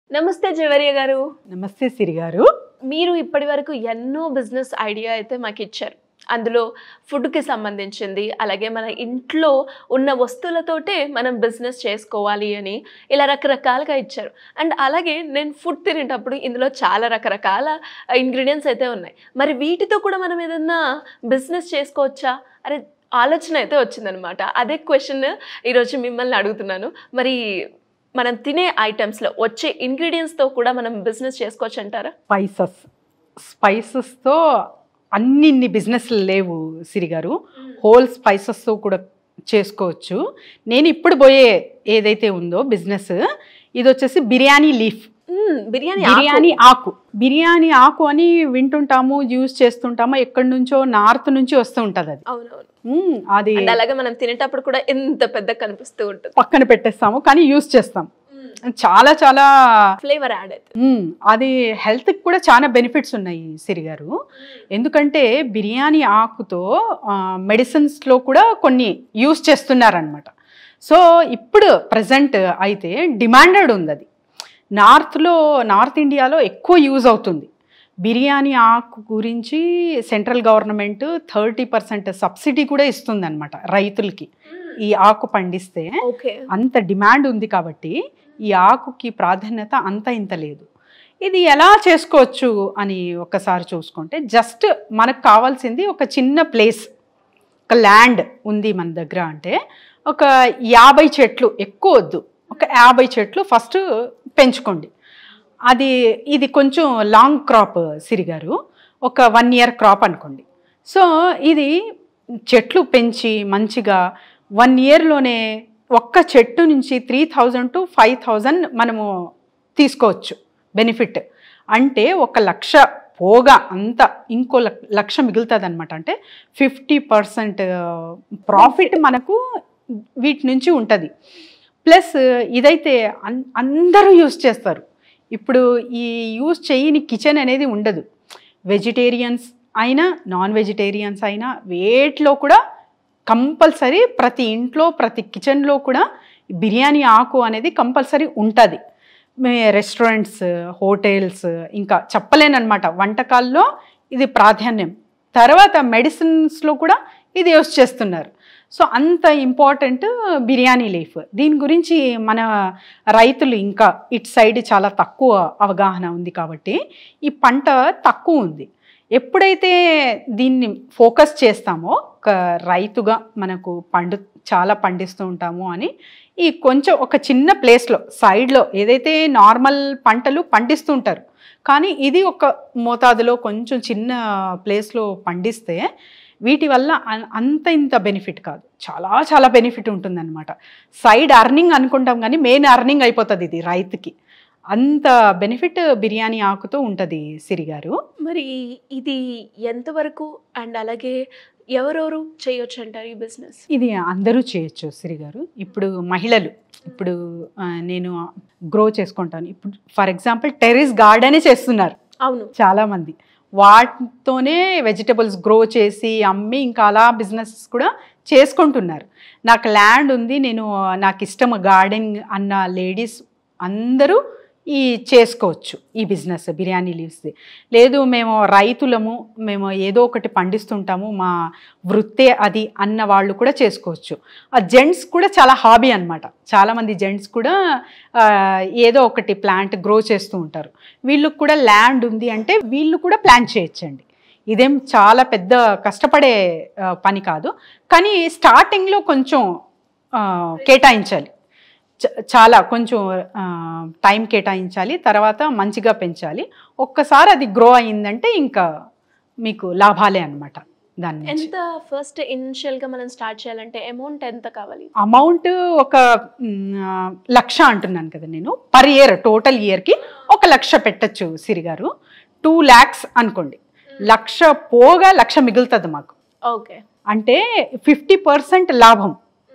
నమస్తే జవరియా గారు నమస్తే సిరి గారు మీరు ఇప్పటి వరకు ఎన్నో బిజినెస్ ఐడియా అయితే మాకు ఇచ్చారు అందులో ఫుడ్కి సంబంధించింది అలాగే మన ఇంట్లో ఉన్న వస్తువులతోటే మనం బిజినెస్ చేసుకోవాలి అని ఇలా రకరకాలుగా ఇచ్చారు అండ్ అలాగే నేను ఫుడ్ తినేటప్పుడు ఇందులో చాలా రకరకాల ఇంగ్రీడియంట్స్ అయితే ఉన్నాయి మరి వీటితో కూడా మనం ఏదన్నా బిజినెస్ చేసుకోవచ్చా అరే ఆలోచన అయితే వచ్చిందనమాట అదే క్వశ్చన్ ఈరోజు మిమ్మల్ని అడుగుతున్నాను మరి మనం తినే ఐటమ్స్లో వచ్చే ఇంగ్రీడియంట్స్తో కూడా మనం బిజినెస్ చేసుకోవచ్చు అంటారా స్పైసెస్ స్పైసెస్తో అన్నిన్ని బిజినెస్లు లేవు సిరి గారు హోల్ స్పైసెస్తో కూడా చేసుకోవచ్చు నేను ఇప్పుడు పోయే ఏదైతే ఉందో బిజినెస్ ఇది వచ్చేసి బిర్యానీ లీఫ్ మ్మ్, బిర్యానీ బిర్యానీ ఆకు బిర్యానీ ఆకు అని వింటుంటాము యూజ్ చేస్తుంటాము ఎక్కడి నుంచో నార్త్ నుంచి వస్తూ ఉంటుంది అది అవునవును మ్మ్, అది అండ్ అలాగే మనం తినేటప్పుడు కూడా ఎంత పెద్ద కనిపిస్తూ ఉంటుంది పక్కన పెట్టేస్తాము కానీ యూజ్ చేస్తాం చాలా చాలా ఫ్లేవర్ యాడ్ అవుతుంది మ్మ్. అది హెల్త్కి కూడా చాలా బెనిఫిట్స్ ఉన్నాయి సిరి గారు ఎందుకంటే బిర్యానీ ఆకుతో మెడిసిన్స్లో కూడా కొన్ని యూస్ చేస్తున్నారనమాట సో ఇప్పుడు ప్రజెంట్ అయితే డిమాండెడ్ ఉంది అది నార్త్లో నార్త్ ఇండియాలో ఎక్కువ యూజ్ అవుతుంది బిర్యానీ ఆకు గురించి central government thirty percent subsidy కూడా ఇస్తుందన్నమాట రైతులకి ఈ ఆకు పండిస్తే ఓకే అంత డిమాండ్ ఉంది కాబట్టి ఈ ఆకుకి ప్రాధాన్యత అంత ఇంత లేదు ఇది ఎలా చేసుకోవచ్చు అని ఒకసారి చూసుకుంటే జస్ట్ మనకు కావాల్సింది ఒక చిన్న ప్లేస్ ఒక ల్యాండ్ ఉంది మన దగ్గర అంటే ఒక యాభై చెట్లు ఎక్కువ వద్దు ఒక యాభై చెట్లు ఫస్ట్ పెంచుకోండి అది ఇది కొంచెం లాంగ్ క్రాప్ సిరిగారు ఒక వన్ ఇయర్ క్రాప్ అనుకోండి సో ఇది చెట్లు పెంచి మంచిగా వన్ ఇయర్లోనే ఒక్క చెట్టు నుంచి three thousand to five thousand మనము తీసుకోవచ్చు బెనిఫిట్ అంటే ఒక లక్ష పోగా అంత ఇంకో లక్- లక్ష మిగులుతుంది అనమాట అంటే ఫిఫ్టీ పర్సెంట్ ప్రాఫిట్ మనకు వీటి నుంచి ఉంటుంది ప్లస్ ఇదైతే అన్ అందరూ యూస్ చేస్తారు ఇప్పుడు ఈ యూస్ చేయని కిచెన్ అనేది ఉండదు వెజిటేరియన్స్ అయినా నాన్ వెజిటేరియన్స్ అయినా వేటిలో కూడా కంపల్సరీ ప్రతి ఇంట్లో ప్రతి కిచెన్లో కూడా బిర్యానీ ఆకు అనేది కంపల్సరీ ఉంటుంది మే రెస్టారెంట్స్ హోటల్స్ ఇంకా చెప్పలేనమాట వంటకాల్లో ఇది ప్రాధాన్యం తర్వాత మెడిసిన్స్లో కూడా ఇది యూస్ చేస్తున్నారు సో అంత ఇంపార్టెంట్ బిర్యానీ లీఫ్ దీని గురించి మన రైతులు ఇంకా ఇటు సైడ్ చాలా తక్కువ అవగాహన ఉంది కాబట్టి ఈ పంట తక్కువ ఉంది ఎప్పుడైతే దీన్ని ఫోకస్ చేస్తామో ఒక రైతుగా మనకు పండు చాలా పండిస్తూ ఉంటాము అని ఈ కొంచెం ఒక చిన్న ప్లేస్లో సైడ్లో ఏదైతే నార్మల్ పంటలు పండిస్తూ ఉంటారు కానీ ఇది ఒక మోతాదులో కొంచెం చిన్న ప్లేస్లో పండిస్తే వీటి వల్ల అన్- అంత ఇంత బెనిఫిట్ కాదు చాలా చాలా బెనిఫిట్ ఉంటుందన్నమాట సైడ్ అర్నింగ్ అనుకుంటాం కానీ మెయిన్ అర్నింగ్ అయిపోతుంది ఇది రైతుకి అంత బెనిఫిట్ బిర్యానీ ఆకుతో ఉంటుంది సిరి గారు మరి ఇది ఎంతవరకు అండ్ అలాగే ఎవరెవరు చేయొచ్చు అంటారు ఈ బిజినెస్ ఇది అందరూ చేయొచ్చు సిరి గారు ఇప్పుడు మహిళలు ఇప్పుడు ఆ, నేను గ్రో చేసుకుంటాను ఇప్పుడు ఫర్ ఎగ్జాంపుల్ టెర్రస్ గార్డెనే చేస్తున్నారు అవును చాలామంది వాటితోనే వెజిటబుల్స్ గ్రో చేసి అమ్మి ఇంకా అలా బిజినెస్ కూడా చేసుకుంటున్నారు నాకు ల్యాండ్ ఉంది నేను నాకు ఇష్టం గార్డెన్ అన్న లేడీస్ అందరూ ఈ చేసుకోవచ్చు ఈ బిజినెస్ బిర్యానీ లీవ్స్ది లేదు మేము రైతులము మేము ఏదో ఒకటి పండిస్తుంటాము మా వృత్తే అది అన్న వాళ్ళు కూడా చేసుకోవచ్చు ఆ జెంట్స్ కూడా చాలా హాబీ అనమాట చాలామంది జెంట్స్ కూడా ఆ, ఏదో ఒకటి ప్లాంట్ గ్రో చేస్తూ ఉంటారు వీళ్ళకి కూడా ల్యాండ్ ఉంది అంటే వీళ్ళు కూడా ప్లాన్ చేయొచ్చండి ఇదేం చాలా పెద్ద కష్టపడే ఆ, పని కాదు కానీ స్టార్టింగ్లో కొంచెం ఆ, కేటాయించాలి చ- చాలా కొంచెం ఆ, టైం కేటాయించాలి తర్వాత మంచిగా పెంచాలి ఒక్కసారి అది గ్రో అయిందంటే ఇంకా మీకు లాభాలే అనమాట దాని నుంచి ఎంత ఫస్ట్ ఇనిషియల్ గా మనం స్టార్ట్ చేయాలంటే అమౌంట్ ఎంత కావాలి అమౌంట్ ఒక మ్, ఆ, లక్ష అంటున్నాను కదా నేను పర్ ఇయర్ టోటల్ ఇయర్కి ఒక లక్ష పెట్టచ్చు సిరి గారు టూ ల్యాక్స్ అనుకోండి లక్ష పోగా లక్ష మిగులుతుంది మాకు ఓకే అంటే ఫిఫ్టీ పర్సెంట్ లాభం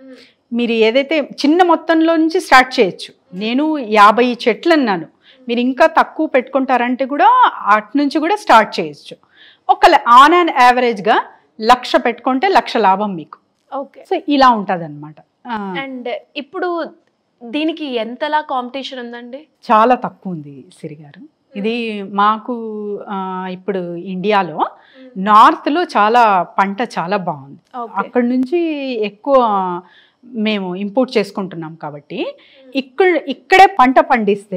మీరు ఏదైతే చిన్న మొత్తంలో నుంచి స్టార్ట్ చేయొచ్చు నేను యాభై చెట్లు అన్నాను మీరు ఇంకా తక్కువ పెట్టుకుంటారంటే కూడా అటు నుంచి కూడా స్టార్ట్ చేయొచ్చు ఒక ఆన్ అండ్ యావరేజ్గా లక్ష పెట్టుకుంటే లక్ష లాభం మీకు ఓకే సో ఇలా ఉంటుంది అనమాట అండ్ ఇప్పుడు దీనికి ఎంతలా కాంపిటీషన్ ఉందండి చాలా తక్కువ ఉంది సిరి గారు ఇది మాకు ఆ, ఇప్పుడు ఇండియాలో నార్త్లో చాలా పంట చాలా బాగుంది ఓకే అక్కడ నుంచి ఎక్కువ మేము ఇంపోర్ట్ చేసుకుంటున్నాం కాబట్టి ఇక్కడ ఇక్కడే పంట పండిస్తే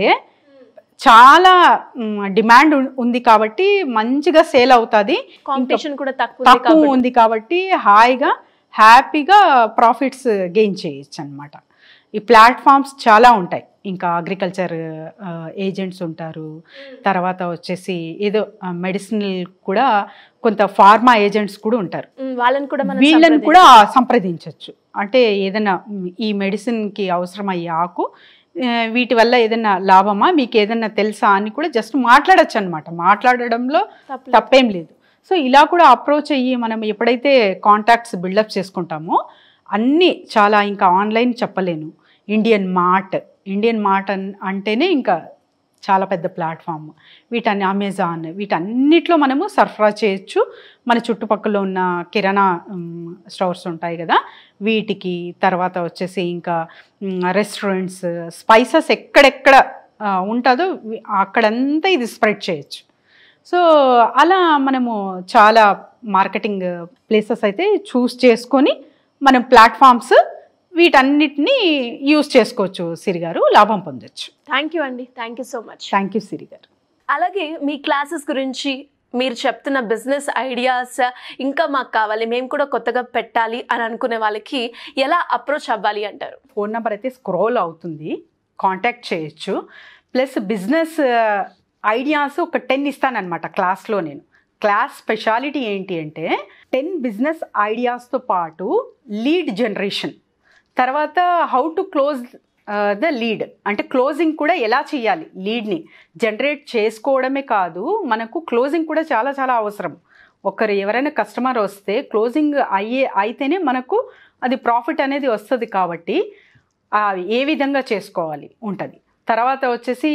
చాలా డిమాండ్ ఉంది కాబట్టి మంచిగా సేల్ అవుతుంది కాంపిటీషన్ కూడా తక్కువ ఉంది తక్కువ కాబట్టి. ఉంది కాబట్టి హాయిగా హ్యాపీగా ప్రాఫిట్స్ గెయిన్ చేయొచ్చు అనమాట ఈ ప్లాట్ఫామ్స్ చాలా ఉంటాయి ఇంకా అగ్రికల్చర్ ఏజెంట్స్ ఉంటారు తర్వాత వచ్చేసి ఏదో మెడిసినల్ కూడా కొంత ఫార్మా ఏజెంట్స్ కూడా ఉంటారు ఉమ్, వాళ్ళని కూడా మనం వీళ్ళని కూడా సంప్రదించవచ్చు. సంప్రదించవచ్చు అంటే ఏదైనా మ్, ఈ మెడిసిన్కి అవసరమయ్యే ఆకు ఆ, వీటి వల్ల ఏదైనా లాభమా మీకు ఏదైనా తెలుసా అని కూడా జస్ట్ మాట్లాడచ్చు అనమాట మాట్లాడడంలో తప్పలేదు. తప్పేం లేదు సో ఇలా కూడా అప్రోచ్ అయ్యి మనం ఎప్పుడైతే కాంటాక్ట్స్ బిల్డప్ చేసుకుంటామో అన్నీ చాలా ఇంకా ఆన్లైన్ చెప్పలేను ఇండియన్ మార్ట్ ఇండియన్ మార్ట్ అన్ అంటేనే ఇంకా చాలా పెద్ద ప్లాట్ఫామ్ వీటన్ని అమెజాన్ వీటన్నిటిలో మనము సరఫరా చేయొచ్చు మన చుట్టుపక్కల ఉన్న కిరాణా ఉమ్, స్టోర్స్ ఉంటాయి కదా వీటికి తర్వాత వచ్చేసి ఇంకా రెస్టారెంట్స్ స్పైసెస్ ఎక్కడెక్కడ ఆ, ఉంటుందో వి- అక్కడంతా ఇది స్ప్రెడ్ చేయొచ్చు సో అలా మనము చాలా మార్కెటింగ్ ప్లేసెస్ అయితే చూస్ చేసుకొని మనం ప్లాట్ఫామ్స్ వీటన్నిటిని యూస్ చేసుకోవచ్చు సిరి గారు లాభం పొందొచ్చు థ్యాంక్ యూ అండి thank you so much thank you Siri garu అలాగే మీ క్లాసెస్ గురించి మీరు చెప్తున్న బిజినెస్ ఐడియాస్ ఇంకా మాకు కావాలి మేము కూడా కొత్తగా పెట్టాలి అని అనుకునే వాళ్ళకి ఎలా అప్రోచ్ అవ్వాలి అంటారు ఫోన్ నెంబర్ అయితే స్క్రోల్ అవుతుంది కాంటాక్ట్ చేయొచ్చు ప్లస్ బిజినెస్ ఐడియాస్ ఒక టెన్ ఇస్తానన్నమాట క్లాస్లో నేను క్లాస్ స్పెషాలిటీ ఏంటి అంటే టెన్ బిజినెస్ ఐడియాస్తో పాటు లీడ్ జనరేషన్ తర్వాత how to close the lead అంటే క్లోజింగ్ కూడా ఎలా చేయాలి లీడ్ని జనరేట్ చేసుకోవడమే కాదు మనకు క్లోజింగ్ కూడా చాలా చాలా అవసరం ఒకరు ఎవరైనా కస్టమర్ వస్తే క్లోజింగ్ అయ్యే అయితేనే మనకు అది ప్రాఫిట్ అనేది వస్తుంది కాబట్టి ఆ, ఏ విధంగా చేసుకోవాలి ఉంటుంది తర్వాత వచ్చేసి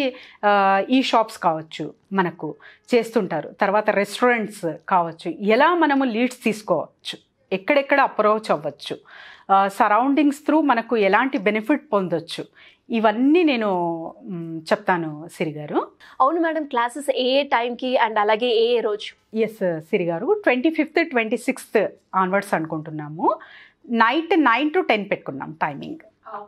ఈ షాప్స్ కావచ్చు మనకు చేస్తుంటారు తర్వాత రెస్టారెంట్స్ కావచ్చు ఎలా మనము లీడ్స్ తీసుకోవచ్చు ఎక్కడెక్కడ అప్రోచ్ అవ్వచ్చు సరౌండింగ్స్ త్రూ మనకు ఎలాంటి బెనిఫిట్ పొందొచ్చు ఇవన్నీ నేను మ్, చెప్తాను సిరి గారు అవును మేడం క్లాసెస్ ఏ ఏ టైంకి అండ్ అలాగే ఏ ఏ రోజు ఎస్ సిరి గారు twenty fifth twenty sixth onwards అనుకుంటున్నాము నైట్ నైన్ టు టెన్ పెట్టుకున్నాం టైమింగ్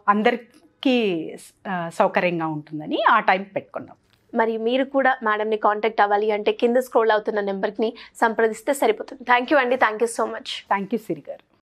అందరికీ ఆ, సౌకర్యంగా ఉంటుందని ఆ టైం పెట్టుకున్నాం మరి మీరు కూడా మేడంని కాంటాక్ట్ అవ్వాలి అంటే కింద స్క్రోల్ అవుతున్న నెంబర్ని సంప్రదిస్తే సరిపోతుంది థ్యాంక్ యూ అండి thank you so much thank you Siri గారు